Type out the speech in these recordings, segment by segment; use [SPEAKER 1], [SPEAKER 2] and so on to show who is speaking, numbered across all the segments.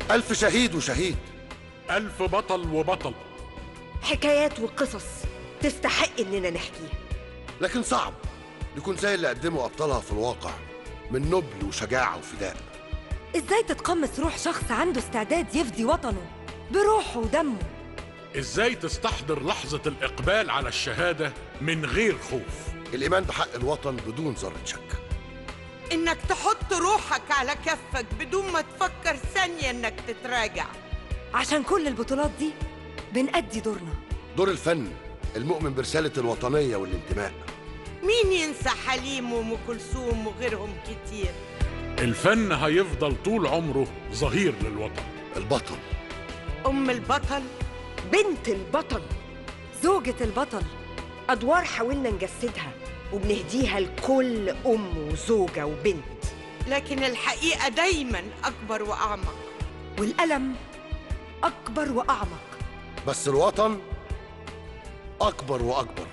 [SPEAKER 1] ألف شهيد وشهيد
[SPEAKER 2] ألف بطل وبطل
[SPEAKER 3] حكايات وقصص تستحق إننا نحكيها
[SPEAKER 1] لكن صعب نكون زي اللي قدموا أبطالها في الواقع من نبل وشجاعة وفداء
[SPEAKER 3] إزاي تتقمص روح شخص عنده استعداد يفدي وطنه بروحه ودمه
[SPEAKER 2] إزاي تستحضر لحظة الإقبال على الشهادة من غير خوف
[SPEAKER 1] الإيمان بحق الوطن بدون ذرة شك
[SPEAKER 4] انك تحط روحك على كفك بدون ما تفكر ثانية انك تتراجع
[SPEAKER 3] عشان كل البطولات دي بنأدي دورنا
[SPEAKER 1] دور الفن المؤمن برسالة الوطنية والانتماء
[SPEAKER 4] مين ينسى حليم وام كلثوم وغيرهم كتير
[SPEAKER 2] الفن هيفضل طول عمره ظهير للوطن
[SPEAKER 1] البطل
[SPEAKER 4] ام البطل
[SPEAKER 3] بنت البطل زوجة البطل أدوار حاولنا نجسدها وبنهديها لكل أم وزوجة وبنت
[SPEAKER 4] لكن الحقيقة دايما اكبر واعمق
[SPEAKER 3] والألم أكبر وأعمق
[SPEAKER 1] بس الوطن أكبر وأكبر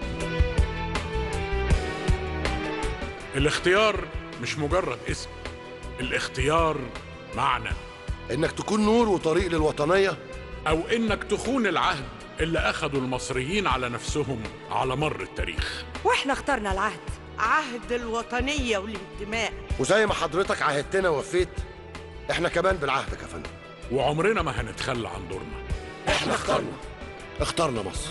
[SPEAKER 2] الاختيار مش مجرد اسم الاختيار معنى
[SPEAKER 1] إنك تكون نور وطريق للوطنية
[SPEAKER 2] أو إنك تخون العهد اللي أخدوا المصريين على نفسهم على مر التاريخ
[SPEAKER 3] وإحنا اخترنا العهد
[SPEAKER 4] عهد الوطنية والانتماء
[SPEAKER 1] وزي ما حضرتك عهدتنا ووفيت إحنا كمان بالعهدك يا فندم
[SPEAKER 2] وعمرنا ما هنتخلى عن دورنا
[SPEAKER 1] إحنا اخترنا اخترنا مصر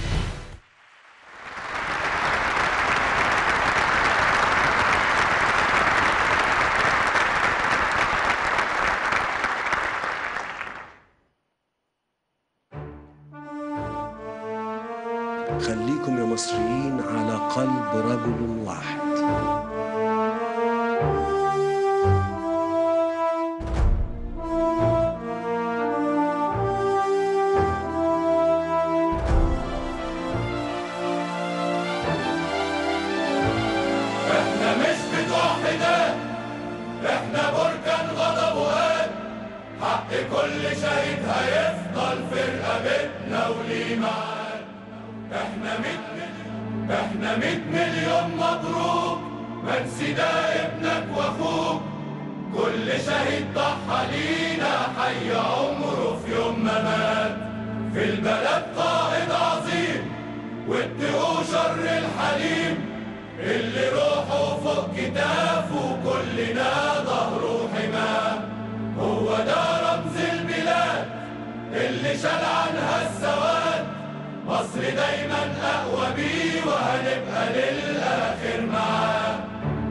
[SPEAKER 5] خليكم يا مصريين على قلب رجل واحد
[SPEAKER 6] احنا مش بتوع حداد احنا بركان غضب وهاد حق كل شهيد هيفضل في رقبتنا وليه معاد احنا ميت مليون احنا ميت مليون مبروك منسي ده ابنك واخوك كل شهيد ضحى لينا حي عمره في يوم ما مات في البلد قائد عظيم واتقوا شر الحليم اللي روحه فوق كتافه كلنا ظهره حماه هو ده رمز البلاد اللي شال عنها السواد مصر دايما اقوى بيه وهنبقى للاخر معاه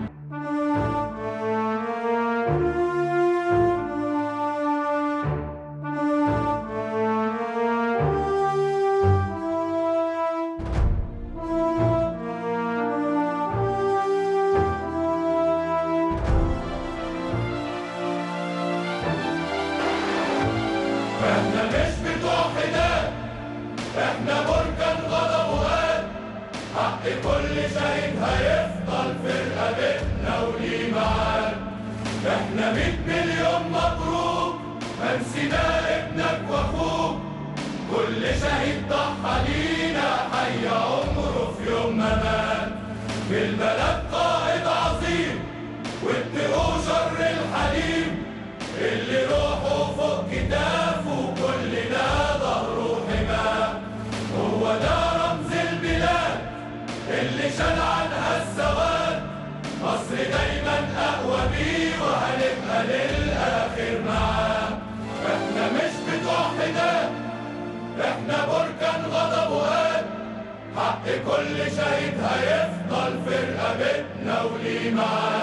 [SPEAKER 6] احنا مش بتوع حداد احنا بركان غضب وهاد حق كل شهيد هيفضل في رقبتنا وليه معاد احنا ميت مليون مبروك منسينا ابنك واخوك كل شهيد ضحى لينا حي عمره في يوم ما مات في البلد قائد عظيم واتقوا شر الحليم اللي روحه فوق كتافه كلنا ظهره حماه هو ده رمز البلاد اللي شال عنها السواد مصر دايما اقوى بيه وهنبقى للاخر معاه احنا مش بتوع حداد احنا بركان غضب وهاد حق كل شهيد هيفضل في رقبتنا وليه معاه